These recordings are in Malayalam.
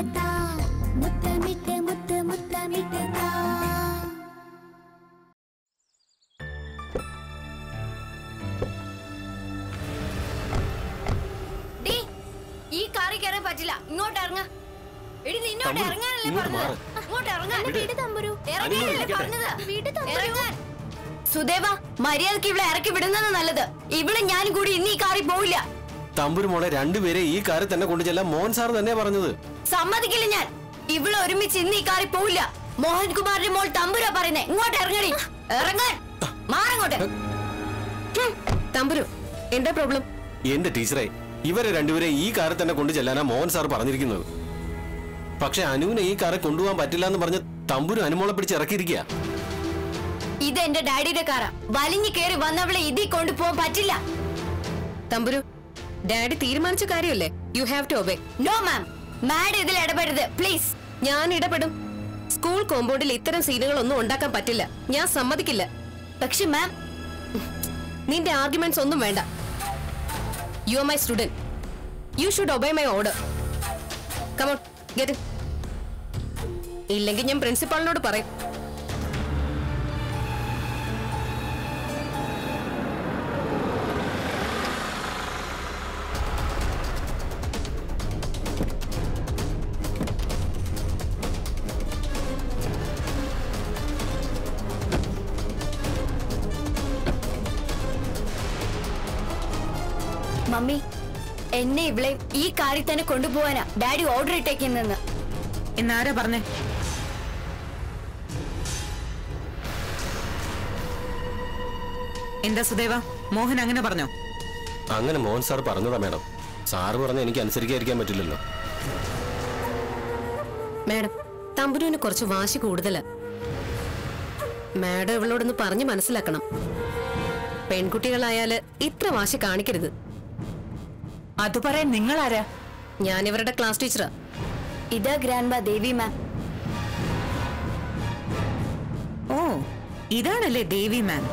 താ മുത്തമിട്ട് മുത്ത് മുത്തമിട്ട് താ ഡീ, ഈ കാറി കയറാൻ പറ്റില്ല ഇങ്ങോട്ട് ഇറങ്ങ എടി നിന്നോട്ട് തമ്പുരു, ഇറങ്ങാനല്ലേ ഇങ്ങോട്ട് പറഞ്ഞത് മാറ്. ഇങ്ങോട്ട് ഇറങ്ങാൻ വീട് തമ്പുരു ഇറങ്ങാനല്ലേ ഇരിക്കട്ടെ. പറഞ്ഞത് വീട് തമ്പുരു ഇറങ്ങാൻ സുദേവ മര്യാദക്ക് ഇവിടെ ഇറക്കി വിടുന്നത് നല്ലത് ഇവിടെ ഞാനും കൂടി ഇന്ന് ഈ കാറിൽ പോവില്ല തമ്പുരു മോളെ രണ്ടുപേരെ ഈ കാറിൽ തന്നെ കൊണ്ടു ചെല്ലാൻ മോഹൻ സാർ തന്നെ പറഞ്ഞത് സമ്മതിക്കില്ല ഞാൻ ഇവിടെ ഒരുമിച്ച് ഇന്ന് ഈ കാറിൽ പോവില്ല മോഹൻകുമാറിന്റെ മോൾ തമ്പുരാ പറയുന്നേ ഇങ്ങോട്ട് ഇറങ്ങടി ഇറങ്ങാൻ മാറങ്ങോട്ട് തമ്പുരു എന്താ പ്രോബ്ലം എന്റെ ടീച്ചറെ ഇവരെ രണ്ടുപേരെ ഈ കാറിൽ തന്നെ കൊണ്ടു ചെല്ലാനാ മോഹൻ സാർ പറഞ്ഞിരിക്കുന്നത് പക്ഷെ അനുവിനെ ഈ കാറെ കൊണ്ടുപോകാൻ പറ്റില്ല എന്ന് പറഞ്ഞ് തമ്പുരു അനുമോളെ പിടിച്ച് ഇറക്കിയിരിക്കുക ഇത് എന്റെ ഡാഡിയുടെ കാറാ വലിഞ്ഞു കയറി വന്നവളെ ഇതിൽ കൊണ്ടുപോകാൻ പറ്റില്ല തമ്പുരു ഡാഡി തീരുമാനിച്ച കാര്യമല്ലേ you have to obey no ma'am mad ഇതിൽ ഇടപെടരുത് പ്ലീസ് ഞാൻ ഇടപെടും സ്കൂൾ കോമ്പൗണ്ടിൽ ഇത്തരം സീനുകളൊന്നും ഉണ്ടാക്കാൻ പറ്റില്ല ഞാൻ സമ്മതിക്കില്ല പക്ഷെ മാം നിന്റെ ആർഗ്യുമെന്റ്സ് ഒന്നും വേണ്ട you are my student you should obey my order come on get ഇല്ലെങ്കിൽ ഞാൻ പ്രിൻസിപ്പാളിനോട് പറയും മമ്മി എന്നെ ഇവിടെ ഈ കാറിൽ തന്നെ കൊണ്ടുപോകാനാ ഡാഡി ഓർഡർ ഇട്ടേക്കുന്നെന്ന് എന്നാരാ പറഞ്ഞേ എന്താ സുദേവ മോഹൻ അങ്ങനെ പറഞ്ഞോ അങ്ങനെ മോഹൻ സാർ പറഞ്ഞതാ മാഡം സാറ് പറഞ്ഞ എനിക്ക് അനുസരിക്കാതിരിക്കാൻ പറ്റില്ലല്ലോ മാഡം തമ്പുരുവിന് കുറച്ച് വാശി കൂടുതലാ മാഡം ഇവളോടൊന്ന് പറഞ്ഞു മനസ്സിലാക്കണം പെൺകുട്ടികളായാല് ഇത്ര വാശി കാണിക്കരുത് അത് പറയാൻ നിങ്ങളാരാ ഞാൻ ഇവരുടെ ക്ലാസ് ടീച്ചറാ ഇതാ ഗ്രാൻഡ് ദേവി മാം ഓ ഇതാണല്ലേ ദേവി മാം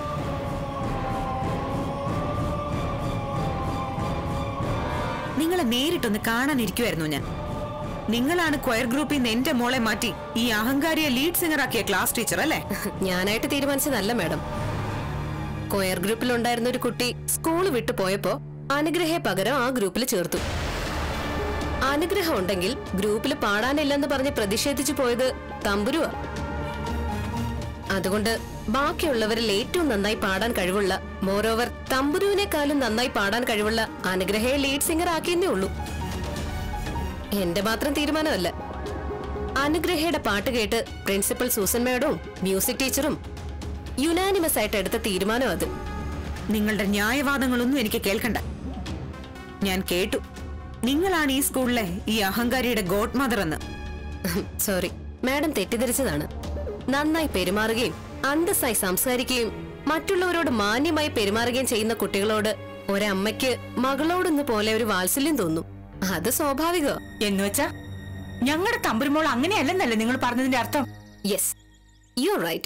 നിങ്ങളെ നേരിട്ടൊന്ന് കാണാനിരിക്കുമായിരുന്നു ഞാൻ നിങ്ങളാണ് ക്വയർ ഗ്രൂപ്പിൽ നിന്ന് എന്റെ മോളെ മാറ്റി ഈ അഹങ്കാരിയെ ലീഡ് സിംഗർ ആക്കിയ ക്ലാസ് ടീച്ചർ അല്ലേ ഞാനായിട്ട് തീരുമാനിച്ചതല്ല മാഡം കൊയർ ഗ്രൂപ്പിലുണ്ടായിരുന്ന ഒരു കുട്ടി സ്കൂൾ വിട്ടു പോയപ്പോ അനുഗ്രഹയെ പകരം ആ ഗ്രൂപ്പിൽ ചേർത്തു അനുഗ്രഹം ഉണ്ടെങ്കിൽ ഗ്രൂപ്പിൽ പാടാനില്ലെന്ന് പറഞ്ഞ് പ്രതിഷേധിച്ചു പോയത് തമ്പുരുവാ അതുകൊണ്ട് ബാക്കിയുള്ളവരിൽ ഏറ്റവും നന്നായി പാടാൻ കഴിവുള്ള മോരോവർ തമ്പുരുവിനേക്കാളും നന്നായി പാടാൻ കഴിവുള്ള അനുഗ്രഹയെ ലീഡ് സിംഗർ ആക്കിയെന്നേ ഉള്ളൂ എന്റെ മാത്രം തീരുമാനമല്ല അനുഗ്രഹയുടെ പാട്ട് കേട്ട് പ്രിൻസിപ്പൽ സൂസൻ മേഡവും മ്യൂസിക് ടീച്ചറും യുനാനിമസ് ആയിട്ട് എടുത്ത തീരുമാനം അത് നിങ്ങളുടെ ന്യായവാദങ്ങളൊന്നും എനിക്ക് കേൾക്കണ്ട ഞാൻ കേട്ടു നിങ്ങളാണ് ഈ സ്കൂളിലെ ഈ അഹങ്കാരിയുടെ ഗോഡ് മദർ എന്ന് സോറി മാഡം തെറ്റിദ്ധരിച്ചതാണ് നന്നായി പെരുമാറുകയും അന്തസ്സായി സംസാരിക്കുകയും മറ്റുള്ളവരോട് മാന്യമായി പെരുമാറുകയും ചെയ്യുന്ന കുട്ടികളോട് ഒരമ്മയ്ക്ക് മകളോടൊന്നു പോലെ ഒരു വാത്സല്യം തോന്നും അത് സ്വാഭാവിക എന്ന് വെച്ചാ ഞങ്ങളുടെ തമ്പുരുമോൾ അങ്ങനെയല്ലെന്നല്ലേ നിങ്ങൾ പറഞ്ഞതിന്റെ അർത്ഥം യെസ് യു റൈറ്റ്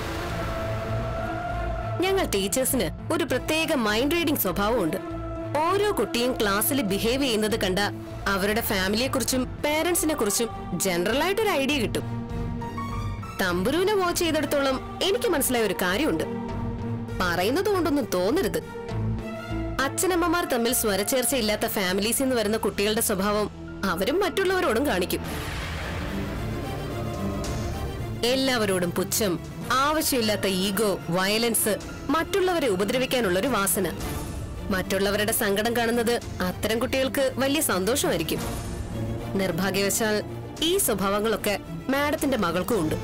ഞങ്ങൾ ടീച്ചേഴ്സിന് ഒരു പ്രത്യേക മൈൻഡ് റീഡിംഗ് സ്വഭാവമുണ്ട് ഓരോ കുട്ടിയും ക്ലാസ്സിൽ ബിഹേവ് ചെയ്യുന്നത് കണ്ട അവരുടെ ഫാമിലിയെ കുറിച്ചും പേരൻസിനെ കുറിച്ചും ജനറൽ ആയിട്ട് ഒരു ഐഡിയ കിട്ടും തമ്പുരുവിനെ വാച്ച് ചെയ്തെടുത്തോളം എനിക്ക് മനസ്സിലായ ഒരു കാര്യമുണ്ട് പറയുന്നത് കൊണ്ടൊന്നും തോന്നരുത് അച്ഛനമ്മമാർ തമ്മിൽ സ്വരച്ചേർച്ചയില്ലാത്ത ഫാമിലീസിൽ നിന്ന് വരുന്ന കുട്ടികളുടെ സ്വഭാവം അവരും മറ്റുള്ളവരോടും കാണിക്കും എല്ലാവരോടും പുച്ഛം ആവശ്യമില്ലാത്ത ഈഗോ വയലൻസ് മറ്റുള്ളവരെ ഉപദ്രവിക്കാനുള്ള ഒരു വാസന മറ്റുള്ളവരുടെ സങ്കടം കാണുന്നത് അത്തരം കുട്ടികൾക്ക് വലിയ സന്തോഷമായിരിക്കും നിർഭാഗ്യവശാൽ ഈ സ്വഭാവങ്ങളൊക്കെ മാഡത്തിന്റെ മകൾക്കും ഉണ്ട്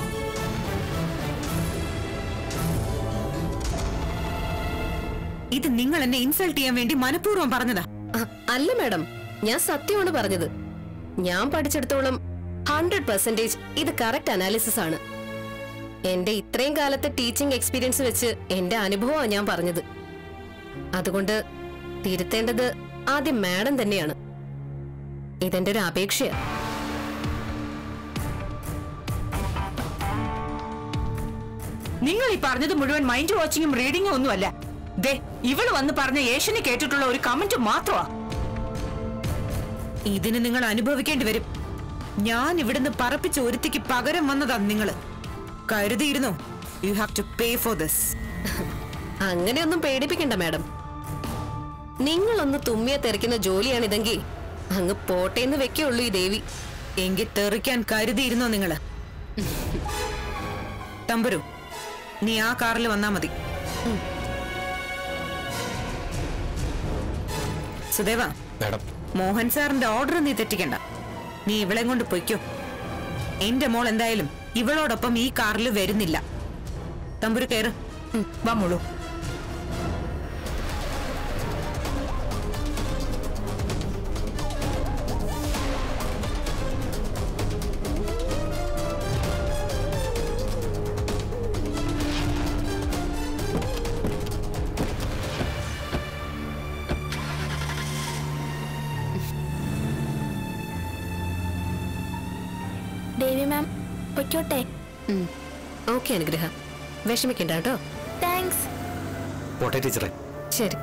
ഇത് നിങ്ങൾ എന്നെ ഇൻസൾട്ട് ചെയ്യാൻ വേണ്ടി മനഃപൂർവ്വം പറഞ്ഞതാ അഹ്, അല്ല മാഡം ഞാൻ സത്യമാണ് പറഞ്ഞത് ഞാൻ പഠിച്ചിടത്തോളം ഹൺഡ്രഡ് പെർസെന്റേജ് ഇത് കറക്റ്റ് അനാലിസിസ് ആണ് എന്റെ ഇത്രയും കാലത്തെ ടീച്ചിങ് എക്സ്പീരിയൻസ് വെച്ച് എന്റെ അനുഭവമാണ് ഞാൻ പറഞ്ഞത് അതുകൊണ്ട് തിരുത്തേണ്ടത് ആദ്യം മാഡം തന്നെയാണ് ഇതെന്റെ ഒരു അപേക്ഷയാണ് നിങ്ങൾ ഈ പറഞ്ഞത് മുഴുവൻ മൈൻഡ് വാച്ചിങ്ങും റീഡിങ്ങും ഒന്നുമല്ല ദേ ഇവള് വന്ന് പറഞ്ഞ ഏഷ്യന് കേട്ടിട്ടുള്ള ഒരു കമന്റ് മാത്രമാ ഇതിന് നിങ്ങൾ അനുഭവിക്കേണ്ടി വരും ഞാൻ ഇവിടുന്ന് പറപ്പിച്ച ഒരുത്തിക്ക് പകരം വന്നതാ നിങ്ങള് കരുതിയിരുന്നോ you have to pay for this അങ്ങനെയൊന്നും പേടിപ്പിക്കണ്ട മാഡം നിങ്ങളൊന്ന് തുമ്മിയെ തെറിക്കുന്ന ജോലിയാണിതെങ്കിൽ അങ്ങ് പോട്ടേന്ന് വെക്കുള്ളൂ ഈ ദേവി എങ്കിൽ തെറിക്കാൻ കരുതിയിരുന്നോ നിങ്ങള് തമ്പുരു നീ ആ കാറിൽ വന്നാ മതി സുദേവ മാഡം മോഹൻ സാറിന്റെ ഓർഡർ നീ തെറ്റിക്കണ്ട നീ ഇവളെ കൊണ്ട് പൊയ്ക്കോ എന്റെ മോൾ എന്തായാലും ഇവളോടൊപ്പം ഈ കാറിൽ വരുന്നില്ല തമ്പുരു കയറ് ഉം, വാ മോളൂ ദേവി മാം പൊയ്ക്കോട്ടെ ഓക്കെ അനുഗ്രഹ വിഷമിക്കണ്ട കേട്ടോ താങ്ക്സ് പോട്ടെ ടീച്ചറെ ശരി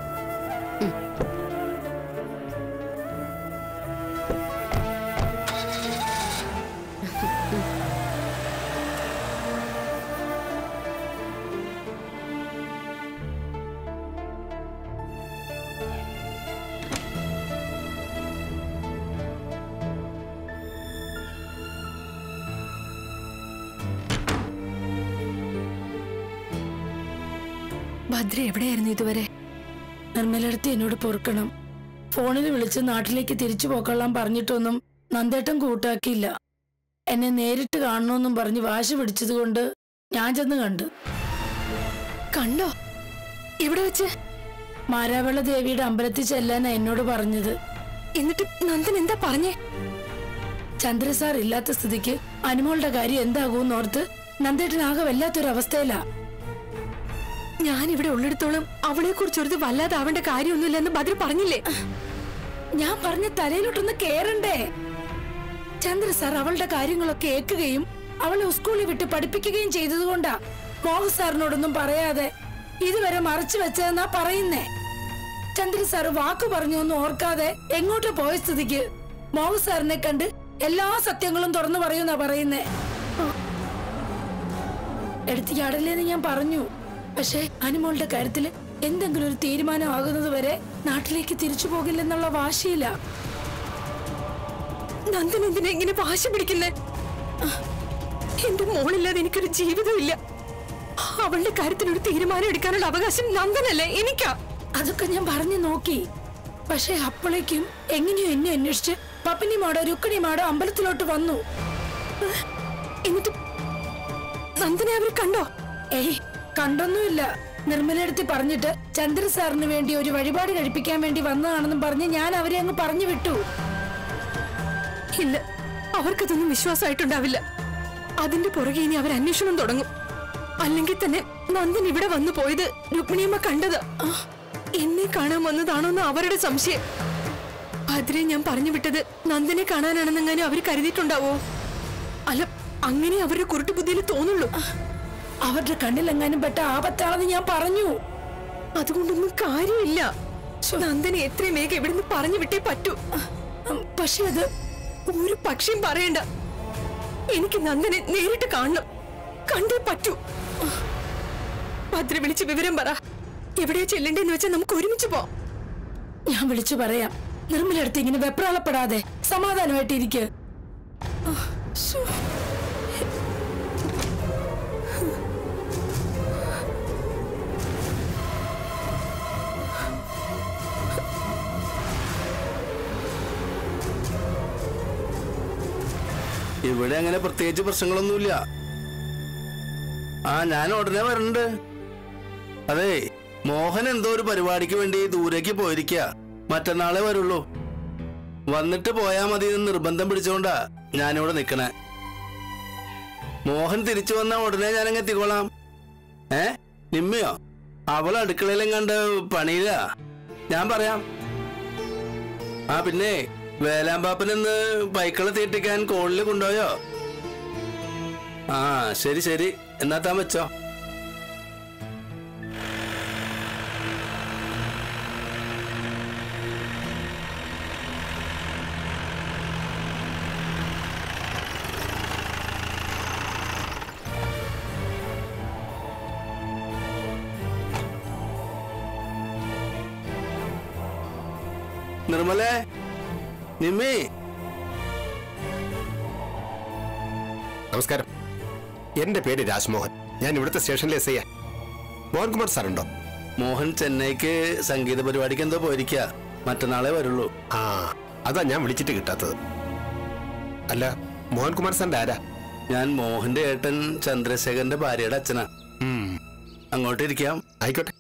ഭദ്ര എവിടെയായിരുന്നു ഇതുവരെ നിർമ്മലടുത്ത് എന്നോട് പൊറുക്കണം ഫോണിൽ വിളിച്ച് നാട്ടിലേക്ക് തിരിച്ചു പോക്കൊള്ളാൻ പറഞ്ഞിട്ടൊന്നും നന്ദേട്ടൻ കൂട്ടാക്കിയില്ല എന്നെ നേരിട്ട് കാണണമെന്നും പറഞ്ഞ് വാശി പിടിച്ചതുകൊണ്ട് ഞാൻ ചെന്ന് കണ്ടു കണ്ടോ ഇവിടെ വെച്ച് മാരാവള ദേവിയുടെ അമ്പലത്തിൽ ചെല്ലാനാ എന്നോട് പറഞ്ഞത് എന്നിട്ട് നന്ദൻ എന്താ പറഞ്ഞേ ചന്ദ്രസാർ ഇല്ലാത്ത സ്ഥിതിക്ക് അനുമോളുടെ കാര്യം എന്താകൂന്നോർത്ത് നന്ദേട്ടനാകെ വല്ലാത്തൊരവസ്ഥയിലാ ഞാൻ ഇവിടെ ഉള്ളിടത്തോളം അവളെ കുറിച്ച് ഒരു വല്ലാതാവേണ്ട കാര്യമൊന്നുമില്ലെന്ന് ബദ്ര പറഞ്ഞില്ലേ ഞാൻ പറഞ്ഞ തലയിലോട്ടൊന്ന് കേറണ്ടേ ചന്ദ്ര സാർ അവളുടെ കാര്യങ്ങളൊക്കെ ഏൽക്കുകയും അവളെ സ്കൂളിൽ വിട്ട് പഠിപ്പിക്കുകയും ചെയ്തതുകൊണ്ടാ മോഹൻ സാറിനോടൊന്നും പറയാതെ ഇതുവരെ മറച്ചു വെച്ചതെന്നാ പറയുന്നേ ചന്ദ്ര സാർ വാക്ക് പറഞ്ഞൊന്നും ഓർക്കാതെ എങ്ങോട്ട് പോയ സ്ഥിതിക്ക് മോഹൻ സാറിനെ കണ്ട് എല്ലാ സത്യങ്ങളും തുറന്നു പറയുന്നാ പറയുന്നേ എടുത്ത് ചാടല്ലേന്ന് ഞാൻ പറഞ്ഞു പക്ഷെ അനുമോളുടെ കാര്യത്തില് എന്തെങ്കിലും ഒരു തീരുമാനം ആകുന്നത് വരെ നാട്ടിലേക്ക് തിരിച്ചു പോകില്ലെന്നുള്ള വാശിയില്ല നന്ദൻ എന്തിനാ ഇങ്ങനെ വാശി പിടിക്കുന്നേ എന്റെ മോളില്ലാതെ എനിക്കൊരു ജീവിതമില്ല അവളുടെ കാര്യത്തിൽ ഒരു തീരുമാനം എടുക്കാനുള്ള അവകാശം നന്ദനല്ലേ എനിക്കാ അതൊക്കെ ഞാൻ പറഞ്ഞു നോക്കി പക്ഷെ അപ്പോഴേക്കും എങ്ങനെയോ എന്നെ അന്വേഷിച്ച് പപ്പിനിമാടോ രുക്മിണിമാടോ അമ്പലത്തിലോട്ട് വന്നു എന്നിട്ട് നന്ദനെ അവർ കണ്ടോ ഏയ് കണ്ടൊന്നുമില്ല നിർമ്മലടുത്ത് പറഞ്ഞിട്ട് ചന്ദ്ര സാറിന് വേണ്ടി ഒരു വഴിപാട് കഴിപ്പിക്കാൻ വേണ്ടി വന്നതാണെന്നും പറഞ്ഞ് ഞാൻ അവരെ അങ്ങ് പറഞ്ഞു വിട്ടു ഇല്ല അവർക്കതൊന്നും വിശ്വാസമായിട്ടുണ്ടാവില്ല അതിന്റെ പുറകെ ഇനി അവർ അന്വേഷണം തുടങ്ങും അല്ലെങ്കിൽ തന്നെ നന്ദൻ ഇവിടെ വന്നു പോയത് രുക്മിണിയമ്മ കണ്ടത് എന്നെ കാണാൻ വന്നതാണോന്ന് അവരുടെ സംശയം ഭദ്രയെ ഞാൻ പറഞ്ഞു വിട്ടത് നന്ദനെ കാണാനാണെന്നെങ്ങാനും അവർ കരുതിയിട്ടുണ്ടാവോ അല്ല അങ്ങനെ അവരുടെ കുരുട്ടു ബുദ്ധിയിൽ തോന്നുള്ളൂ അവരുടെ കണ്ണിലെങ്ങാനും പെട്ട ആപത്താണെന്ന് ഞാൻ പറഞ്ഞു അതുകൊണ്ടൊന്നും കാര്യമില്ല നന്ദനെ എത്രയും വേഗം ഇവിടുന്ന് പറഞ്ഞു വിട്ടേ പറ്റൂ പക്ഷെ അത് ഒരു പക്ഷിയും പറയണ്ട എനിക്ക് നന്ദനെ നേരിട്ട് കാണണം കണ്ടേ പറ്റൂ ഭദ്ര വിളിച്ച് വിവരം പറ എവിടെയാ ചെല്ലണ്ടേന്ന് വെച്ചാൽ നമുക്ക് ഒരുമിച്ച് പോ ഞാൻ വിളിച്ചു പറയാം നിർമ്മലടുത്ത് ഇങ്ങനെ വെപ്രാളപ്പെടാതെ സമാധാനമായിട്ടിരിക്കുക ഇവിടെ അങ്ങനെ പ്രത്യേകിച്ച് പ്രശ്നങ്ങളൊന്നുമില്ല ആ ഞാൻ ഉടനെ വരണ്ട് അതെ മോഹൻ എന്തോ ഒരു പരിപാടിക്ക് വേണ്ടി ദൂരേക്ക് പോയിരിക്കുക മറ്റന്നാളെ വരുള്ളൂ വന്നിട്ട് പോയാ മതി എന്ന് നിർബന്ധം പിടിച്ചുകൊണ്ടാ ഞാനിവിടെ നിക്കണേ മോഹൻ തിരിച്ചു വന്ന ഉടനെ ഞാനങ്ങ് എത്തിക്കോളാം ഏ നിമ്മയോ അവൾ അടുക്കളയിലും കണ്ട് പണിയില്ല ഞാൻ പറയാം ആ പിന്നെ വേലാമ്പാപ്പനെന്ന് പൈക്കള തീട്ടിക്കാൻ കോളില് കൊണ്ടുപോയോ ആ ശരി ശരി എന്നാ താൻ വെച്ചോ നിർമ്മലേ നിമ്മി നമസ്കാരം എന്റെ പേര് രാജ്മോഹൻ ഞാൻ ഇവിടുത്തെ സ്റ്റേഷനിലെ എസ് ഐ മോഹൻകുമാർ സാറുണ്ടോ മോഹൻ ചെന്നൈക്ക് സംഗീത പരിപാടിക്ക് എന്തോ പോയിരിക്കുക മറ്റന്നാളെ വരുള്ളൂ ആ അതാ ഞാൻ വിളിച്ചിട്ട് കിട്ടാത്തത് അല്ല മോഹൻകുമാർ സാറിന്റെ ആരാ ഞാൻ മോഹന്റെ ഏട്ടൻ ചന്ദ്രശേഖരന്റെ ഭാര്യയുടെ അച്ഛനാ ഉം, അങ്ങോട്ട് ഇരിക്കാം ആയിക്കോട്ടെ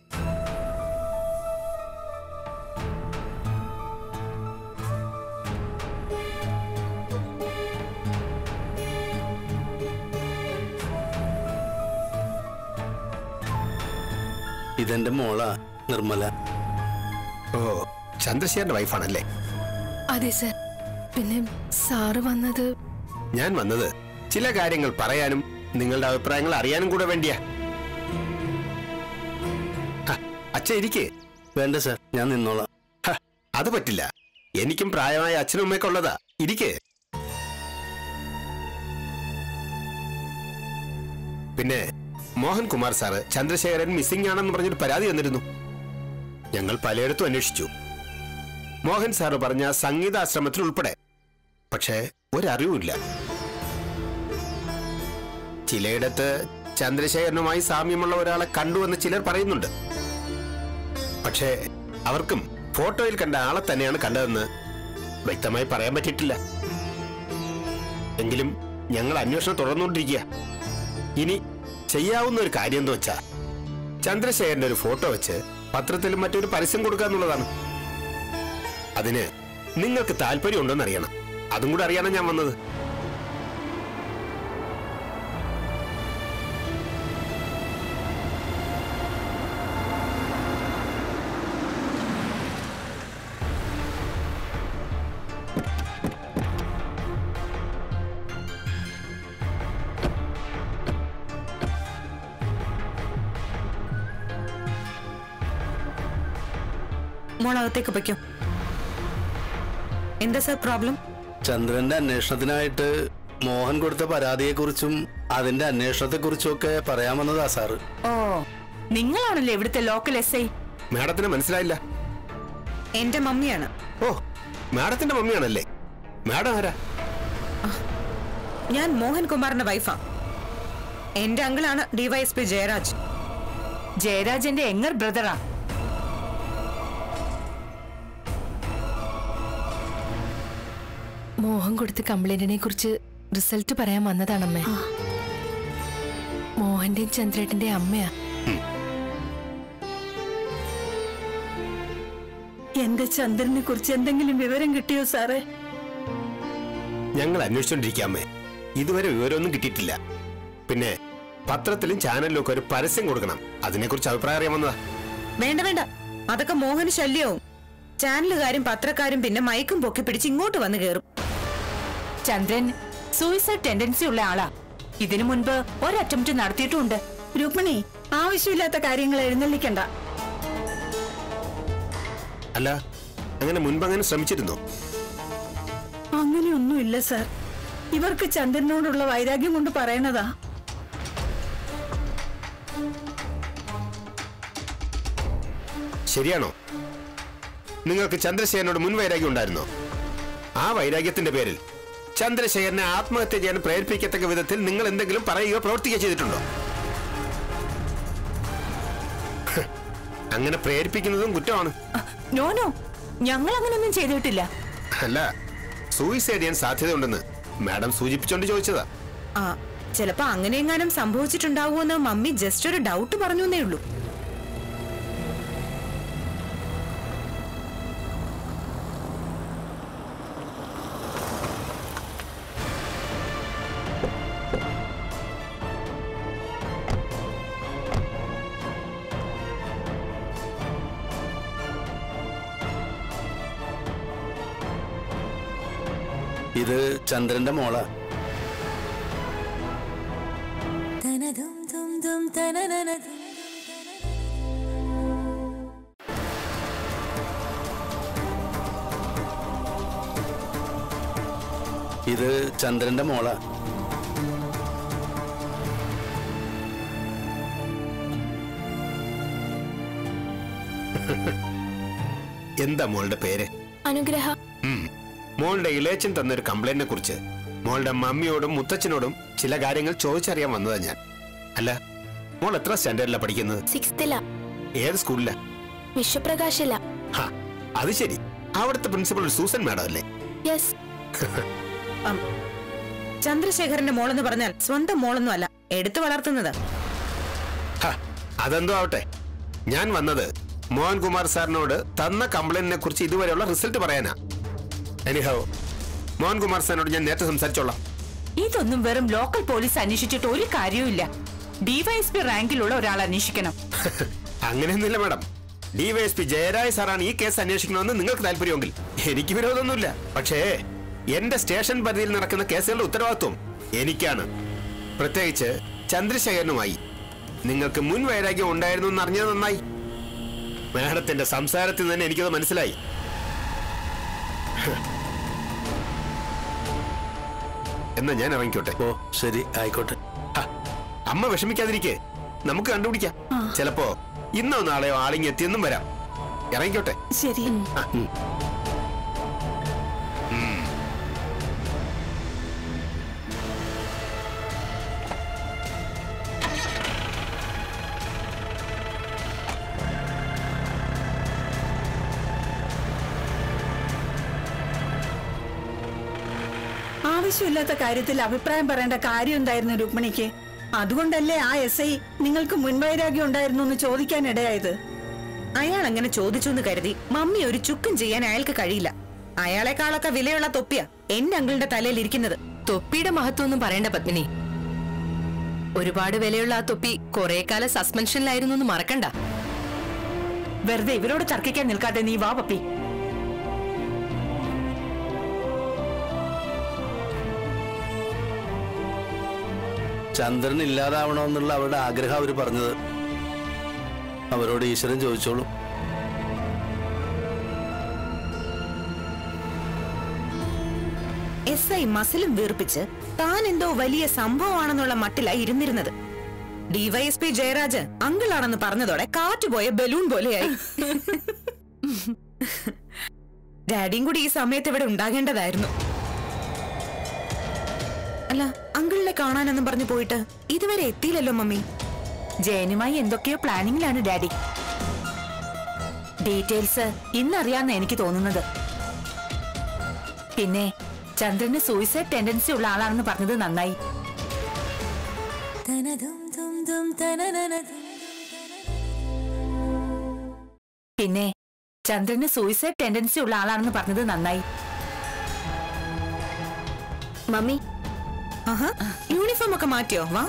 ഇതെന്റെ മോളാ നിർമ്മല ഓ ചന്ദ്രശേഖരന്റെ വൈഫാണല്ലേ അതെ സർ പിന്നെ സാറ് വന്നത് ഞാൻ വന്നത് ചില കാര്യങ്ങൾ പറയാനും നിങ്ങളുടെ അഭിപ്രായങ്ങൾ അറിയാനും കൂടെ വേണ്ടിയാ ഹ, അച്ഛൻ ഇരിക്കേ വേണ്ട സർ ഞാൻ നിന്നോളാം ഹ, അത് പറ്റില്ല എനിക്കും പ്രായമായ അച്ഛനും ഉമ്മയൊക്കെ ഉള്ളതാ ഇരിക്കേ പിന്നെ മോഹൻകുമാർ സാറ് ചന്ദ്രശേഖരൻ മിസ്സിംഗ് ആണെന്ന് പറഞ്ഞൊരു പരാതി തന്നിരുന്നു ഞങ്ങൾ പലയിടത്തും അന്വേഷിച്ചു മോഹൻ സാറ് പറഞ്ഞ സംഗീതാശ്രമത്തിൽ ഉൾപ്പെടെ പക്ഷേ ഒരറിവുമില്ല ചിലയിടത്ത് ചന്ദ്രശേഖരനുമായി സാമ്യമുള്ള ഒരാളെ കണ്ടുവെന്ന് ചിലർ പറയുന്നുണ്ട് പക്ഷേ അവർക്കും ഫോട്ടോയിൽ കണ്ട ആളെ തന്നെയാണ് കണ്ടതെന്ന് വ്യക്തമായി പറയാൻ പറ്റിയിട്ടില്ല എങ്കിലും ഞങ്ങൾ അന്വേഷണം തുടർന്നുകൊണ്ടിരിക്കുക ഇനി ചെയ്യാവുന്ന ഒരു കാര്യം എന്ന് വെച്ചാ ചന്ദ്രശേഖരന്റെ ഒരു ഫോട്ടോ വെച്ച് പത്രത്തിലും മറ്റൊരു പരസ്യം കൊടുക്കുക എന്നുള്ളതാണ് അതിന് നിങ്ങൾക്ക് താല്പര്യമുണ്ടോന്ന് അറിയണം അതും കൂടെ അറിയാനാണ് ഞാൻ വന്നത് മോളകത്തേക്ക് പൊയ്ക്കോ എന്താ സർ പ്രോബ്ലം ചന്ദ്രന്റെ അന്വേഷണത്തിനായിട്ട് മോഹൻ കൊടുത്ത പരാതിയെക്കുറിച്ചും അതിന്റെ അന്വേഷണത്തെക്കുറിച്ചും ഒക്കെ പറയാമെന്നതാ സാറ് ഓ നിങ്ങളാണല്ലേ ഇവിടുത്തെ ലോക്കൽ എസ് ഐ മാഡത്തിന് മനസ്സിലായില്ല എന്റെ മമ്മിയാണ് ഓ മാഡത്തിന്റെ മമ്മിയാണല്ലേ മാഡം ആരാ ഞാൻ മോഹൻ കുമാറിന്റെ വൈഫാ എന്റെ അങ്കിളാണ് ഡിവൈഎസ്പി ജയരാജ് ജയരാജന്റെ എങ്ങർ ബ്രദറാ മോഹൻ കൊടുത്ത കംപ്ലൈന്റിനെ കുറിച്ച് റിസൾട്ട് പറയാൻ വന്നതാണമ്മേ മോഹന്റെയും ചന്ദ്രേട്ടന്റെ അമ്മയാ എന്റെ ചന്ദ്രനെ കുറിച്ച് എന്തെങ്കിലും വിവരം കിട്ടിയോ സാറേ ഞങ്ങൾ അന്വേഷിച്ചോണ്ടിരിക്കാമേ ഇതുവരെ വിവരമൊന്നും കിട്ടിയിട്ടില്ല പിന്നെ പത്രത്തിലും ചാനലിലും ഒക്കെ ഒരു പരസ്യം കൊടുക്കണം അതിനെക്കുറിച്ച് അഭിപ്രായം അറിയാമെന്നതാ വേണ്ട വേണ്ട അതൊക്കെ മോഹന് ശല്യവും ചാനലുകാരും പത്രക്കാരും പിന്നെ മയക്കും പൊക്കി പിടിച്ച് ഇങ്ങോട്ട് വന്ന് കയറും ചന്ദ്രൻ സൂയിസൈഡ് ടെൻഡൻസി ഉള്ള ആളാ ഇതിനു മുൻപ് ഒരു അറ്റംപ്റ്റ് നടത്തിയിട്ടുമുണ്ട് രുക്മിണി ആവശ്യമില്ലാത്ത കാര്യങ്ങൾ എഴുന്നള്ളിക്കണ്ട അല്ല അങ്ങനെ മുൻപ് അങ്ങനെ ശ്രമിച്ചിരുന്നോ അങ്ങനെയൊന്നുമില്ല സാർ ഇവർക്ക് ചന്ദ്രനോടുള്ള വൈരാഗ്യം കൊണ്ട് പറയണതാ ശരിയാണോ നിങ്ങൾക്ക് ചന്ദ്രശേഖരനോട് മുൻ വൈരാഗ്യം ഉണ്ടായിരുന്നോ ആ വൈരാഗ്യത്തിന്റെ പേരിൽ ചന്ദ്രശേഖരനെ ആത്മഹത്യ ചെയ്യാൻ പ്രേരിപ്പിക്കത്തക്ക വിധത്തിൽ നിങ്ങൾ എന്തെങ്കിലും പറയുകയോ പ്രവർത്തിക്കുകയോ ചെയ്തിട്ടുണ്ടോ ഹ്, അങ്ങനെ പ്രേരിപ്പിക്കുന്നതും കുറ്റമാണ് നോ നോ ഞങ്ങൾ അങ്ങനെയൊന്നും ചെയ്തിട്ടില്ല അല്ല സൂയിസൈഡ് ചെയ്യാൻ സാധ്യതയുണ്ടെന്ന് മാഡം സൂചിപ്പിച്ചോണ്ട് ചോദിച്ചതാ ആ ചിലപ്പോ അങ്ങനെ എങ്ങാനും സംഭവിച്ചിട്ടുണ്ടാവുമെന്ന് മമ്മി ജസ്റ്റ് ഒരു ഡൗട്ട് പറഞ്ഞു എന്നേ ഉള്ളൂ ഇത് ചന്ദ്രന്റെ മോളാ തനതും തും തും തനനനതും ഇത് ചന്ദ്രന്റെ മോളാ എന്താ മോളുടെ പേര് അനുഗ്രഹ ഉം. മോളുടെ ഇളയച്ചൻ തന്നൊരു കംപ്ലൈന്റിനെ കുറിച്ച് മോളുടെ മമ്മിയോടും മുത്തച്ഛനോടും ചില കാര്യങ്ങൾ ചോദിച്ചറിയാൻ വന്നതാ ഞാൻ അല്ല മോൾ എത്ര സ്റ്റാൻഡേർഡിലാണ് പഠിക്കുന്നത് സിക്സ്ത്തില ഏത് സ്കൂളിലാ വിശ്വപ്രകാശില ഹാ, അത് ശരി അവിടുത്തെ പ്രിൻസിപ്പൽ ഒരു സൂസൻ മാഡം അല്ലേ യെസ് ചന്ദ്രശേഖരന്റെ മോളെന്ന് പറഞ്ഞാൽ സ്വന്തം മോളൊന്നും അല്ല എടുത്തു വളർത്തുന്നത് ഹാ, അതെന്തോ ആവട്ടെ ഞാൻ വന്നത് മോഹൻകുമാർ സാറിനോട് തന്ന കംപ്ലൈന്റിനെ കുറിച്ച് ഇതുവരെയുള്ള റിസൾട്ട് പറയാനാ എനിഹോ മോഹൻകുമാർ സാറിനോട് ഞാൻ നേരത്തെ സംസാരിച്ചോളാം ഇതൊന്നും വെറും ലോക്കൽ പോലീസ് അന്വേഷിച്ചിട്ട് ഒരു കാര്യവുമില്ല ഡിവൈഎസ്പി റാങ്കിലുള്ള ഒരാൾ അന്വേഷിക്കണം അങ്ങനെയൊന്നുമില്ല മാഡം ഡിവൈഎസ്പി ജയരാജ് സാറാണ് ഈ കേസ് അന്വേഷിക്കണമെന്ന് നിങ്ങൾക്ക് താല്പര്യമെങ്കിൽ എനിക്ക് വിരോധമൊന്നുമില്ല പക്ഷേ എന്റെ സ്റ്റേഷൻ പരിധിയിൽ നടക്കുന്ന കേസുകളുടെ ഉത്തരവാദിത്വം എനിക്കാണ് പ്രത്യേകിച്ച് ചന്ദ്രശേഖരനുമായി നിങ്ങൾക്ക് മുൻ വൈരാഗ്യം ഉണ്ടായിരുന്നു എന്ന് അറിഞ്ഞത് നന്നായി മാഡത്തിന്റെ സംസാരത്തിൽ തന്നെ എനിക്കത് മനസ്സിലായി എന്നാ ഞാൻ ഇറങ്ങിക്കോട്ടെ ഓ ശരി ആയിക്കോട്ടെ ഹ, അമ്മ വിഷമിക്കാതിരിക്കെ നമുക്ക് കണ്ടുപിടിക്കാം ചിലപ്പോ ഇന്നോ നാളെയോ ആളിങ്ങി എത്തിയെന്നും വരാം ഇറങ്ങിക്കോട്ടെ ശരി ആ, ഉം. ആവശ്യമില്ലാത്ത കാര്യത്തിൽ അഭിപ്രായം പറയേണ്ട കാര്യം ഉണ്ടായിരുന്നു രുക്മിണിക്ക് അതുകൊണ്ടല്ലേ ആ എസ് ഐ നിങ്ങൾക്ക് മുൻവൈരാഗ്യം ഉണ്ടായിരുന്നു എന്ന് ചോദിക്കാൻ ഇടയായത് അയാൾ അങ്ങനെ ചോദിച്ചു എന്ന് കരുതി മമ്മി ഒരു ചുക്കും ചെയ്യാൻ അയാൾക്ക് കഴിയില്ല അയാളെക്കാളൊക്കെ വിലയുള്ള തൊപ്പിയ എന്റെ അങ്കിളിന്റെ തലയിൽ ഇരിക്കുന്നത് തൊപ്പിയുടെ മഹത്വം ഒന്നും പറയണ്ട പത്മിനി ഒരുപാട് വിലയുള്ള ആ തൊപ്പി കുറെ കാലം സസ്പെൻഷനിലായിരുന്നു എന്ന് മറക്കണ്ട വെറുതെ ഇവരോട് തർക്കിക്കാൻ നിൽക്കാതെ നീ വാ പപ്പി ചന്ദ്രൻ ഇല്ലാതാവണമെന്നുള്ള അവരുടെ ആഗ്രഹം അവർ പറഞ്ഞത് അവരോട് ഈശ്വരൻ ചോദിച്ചോളൂ എസ് ഐ മസിലും വീർപ്പിച്ച് താൻ എന്തോ വലിയ സംഭവമാണെന്നുള്ള മട്ടിലായി ഇരുന്നിരുന്നത് ഡിവൈഎസ്പി ജയരാജ് അങ്കിളാണെന്ന് പറഞ്ഞതോടെ കാറ്റുപോയ ബലൂൺ പോലെയായി ഡാഡിയും കൂടി ഈ സമയത്ത് ഇവിടെ ഉണ്ടാകേണ്ടതായിരുന്നു അല്ല അങ്കിളിനെ കാണാനെന്നും പറഞ്ഞു പോയിട്ട് ഇതുവരെ എത്തിയില്ലല്ലോ മമ്മി ജയനുമായി എന്തൊക്കെയോ പ്ലാനിങ്ങിലാണ് ഡാഡി ഡീറ്റെയിൽസ് ഇന്നറിയാന്ന് എനിക്ക് തോന്നുന്നത് പിന്നെ ചന്ദ്രന് സൂയിസൈഡ് ടെൻഡൻസി ഉള്ള ആളാണെന്ന് പറഞ്ഞത് നന്നായി പിന്നെ ചന്ദ്രന് സൂയിസൈഡ് ടെൻഡൻസി ഉള്ള ആളാണെന്ന് പറഞ്ഞത് നന്നായി മമ്മി ആഹാ യൂണിഫോം ഒക്കെ മാറ്റിയോ വാ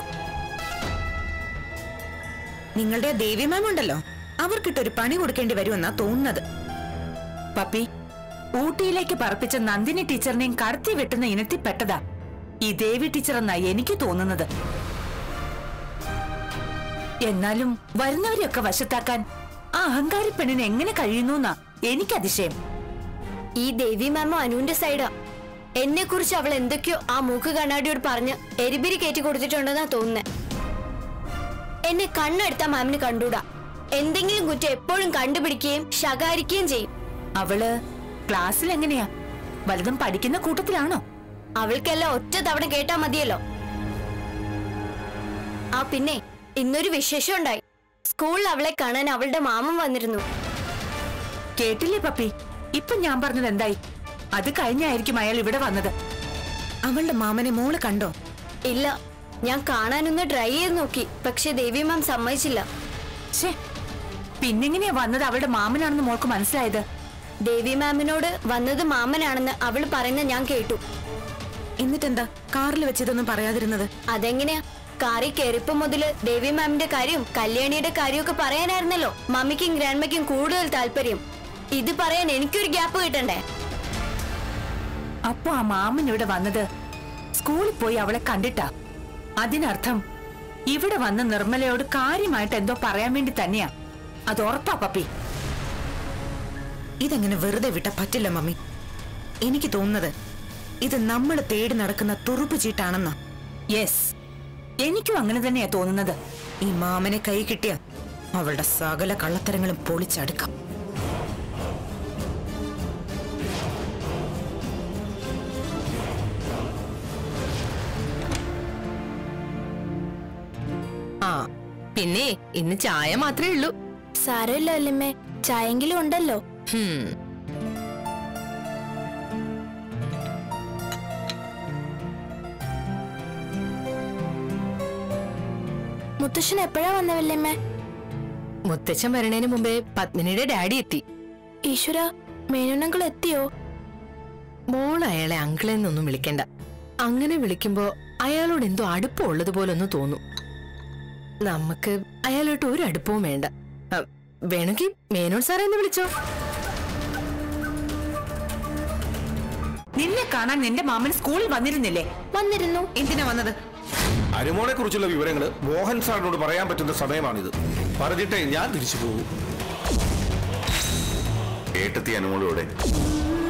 നിങ്ങളുടെ ദേവി മാം ഉണ്ടല്ലോ അവർക്കിട്ടൊരു പണി കൊടുക്കേണ്ടി വരുമെന്നാ തോന്നുന്നത് പപ്പി ഊട്ടിയിലേക്ക് പറപ്പിച്ച നന്ദിനി ടീച്ചറിനെയും കടത്തി വെട്ടുന്ന ഇനത്തിൽപ്പെട്ടതാ ഈ ദേവി ടീച്ചർ എന്നാ എനിക്ക് തോന്നുന്നത് എന്നാലും വരുന്നവരെയൊക്കെ വശത്താക്കാൻ ആ അഹങ്കാരി പെണ്ണിന് എങ്ങനെ കഴിയുന്നു എന്നാ എനിക്ക് അതിശയം ഈ ദേവി മാമ അനുവിന്റെ സൈഡാ എന്നെ കുറിച്ച് അവൾ എന്തൊക്കെയോ ആ മൂക്ക് കണ്ണാടിയോട് പറഞ്ഞ് എരിപിരി കയറ്റി കൊടുത്തിട്ടുണ്ടെന്നാ തോന്നുന്നേ എന്നെ കണ്ണെടുത്ത മാമിന് കണ്ടൂടാ എന്തെങ്കിലും കുറ്റം എപ്പോഴും കണ്ടുപിടിക്കുകയും ശകാരിക്കുകയും ചെയ്യും അവള് ക്ലാസ്സിൽ എങ്ങനെയാ വലുതും പഠിക്കുന്ന കൂട്ടത്തിലാണോ അവൾക്കെല്ലാം ഒറ്റ തവണ കേട്ടാ മതിയല്ലോ ആ പിന്നെ ഇന്നൊരു വിശേഷം ഉണ്ടായി സ്കൂളിൽ അവളെ കാണാൻ അവളുടെ മാമൻ വന്നിരുന്നു കേട്ടില്ലേ പപ്പി ഇപ്പൊ ഞാൻ പറഞ്ഞത് എന്തായി അത് കഴിഞ്ഞായിരിക്കും അയാൾ ഇവിടെ വന്നത് അവളുടെ മാമനെ മോള് കണ്ടോ ഇല്ല ഞാൻ കാണാനൊന്ന് ട്രൈ ചെയ്ത് നോക്കി പക്ഷെ ദേവി മാം സമ്മതിച്ചില്ല ഛേ പിന്നെങ്ങനെയാ വന്നത് അവളുടെ മാമനാണെന്ന് മോൾക്ക് മനസ്സിലായത് ദേവി മാമിനോട് വന്നത് മാമനാണെന്ന് അവൾ പറയുന്ന ഞാൻ കേട്ടു എന്നിട്ടെന്താ കാറിൽ വെച്ചിതൊന്നും പറയാതിരുന്നത് അതെങ്ങനെയാ കാറിൽ കയറിയപ്പോ മുതല് ദേവി മാമിന്റെ കാര്യവും കല്യാണിയുടെ കാര്യമൊക്കെ പറയാനായിരുന്നല്ലോ മമ്മിക്കും ഗ്രാൻഡ്മയ്ക്കും കൂടുതൽ താല്പര്യം ഇത് പറയാൻ എനിക്കൊരു ഗ്യാപ്പ് കിട്ടണ്ടേ അപ്പൊ ആ മാമൻ ഇവിടെ വന്നത് സ്കൂളിൽ പോയി അവളെ കണ്ടിട്ടാ അതിനർത്ഥം ഇവിടെ വന്ന നിർമ്മലയോട് കാര്യമായിട്ട് എന്തോ പറയാൻ വേണ്ടി തന്നെയാ അത് ഉറപ്പാ പപ്പി ഇതെങ്ങനെ വെറുതെ വിട്ട പറ്റില്ല മമ്മി എനിക്ക് തോന്നുന്നത് ഇത് നമ്മൾ തേടി നടക്കുന്ന തുറുപ്പ് ചീട്ടാണെന്നാ യെസ് എനിക്കും അങ്ങനെ തന്നെയാ തോന്നുന്നത് ഈ മാമനെ കൈ കിട്ടിയ അവളുടെ സകല കള്ളത്തരങ്ങളും പൊളിച്ചടുക്കാം ആ പിന്നെ ഇന്ന് ചായ മാത്രമേ ഉള്ളൂ സാരമില്ല വല്യമ്മേ ചായെങ്കിലും ഉണ്ടല്ലോ ഹും. മുത്തശ്ശൻ എപ്പോഴാ വന്ന വല്യമ്മേ മുത്തച്ഛൻ വരണേന് മുമ്പേ പത്മിനിയുടെ ഡാഡി എത്തി ഈശ്വര മേനോനങ്കൾ എത്തിയോ മോൾ അയാളെ അങ്കിളെന്നൊന്നും വിളിക്കണ്ട അങ്ങനെ വിളിക്കുമ്പോ അയാളോട് എന്തോ അടുപ്പമുള്ളത് പോലെ ഒന്ന് തോന്നും നമുക്ക് അയാളോട്ട് ഒരു അടുപ്പവും വേണ്ട അ, വേണമെങ്കിൽ മേനോൻ സാറേ എന്ന് വിളിച്ചോ നിന്നെ കാണാൻ നിന്റെ മാമൻ സ്കൂളിൽ വന്നിരുന്നില്ലേ വന്നിരുന്നു എന്തിനാ വന്നത് അനുമോളെ കുറിച്ചുള്ള വിവരങ്ങൾ മോഹൻ സാറിനോട് പറയാൻ പറ്റുന്ന സമയമാണിത് പറഞ്ഞിട്ടേ ഞാൻ തിരിച്ചു പോകും ഏട്ടത്തി അനുമോളോടെ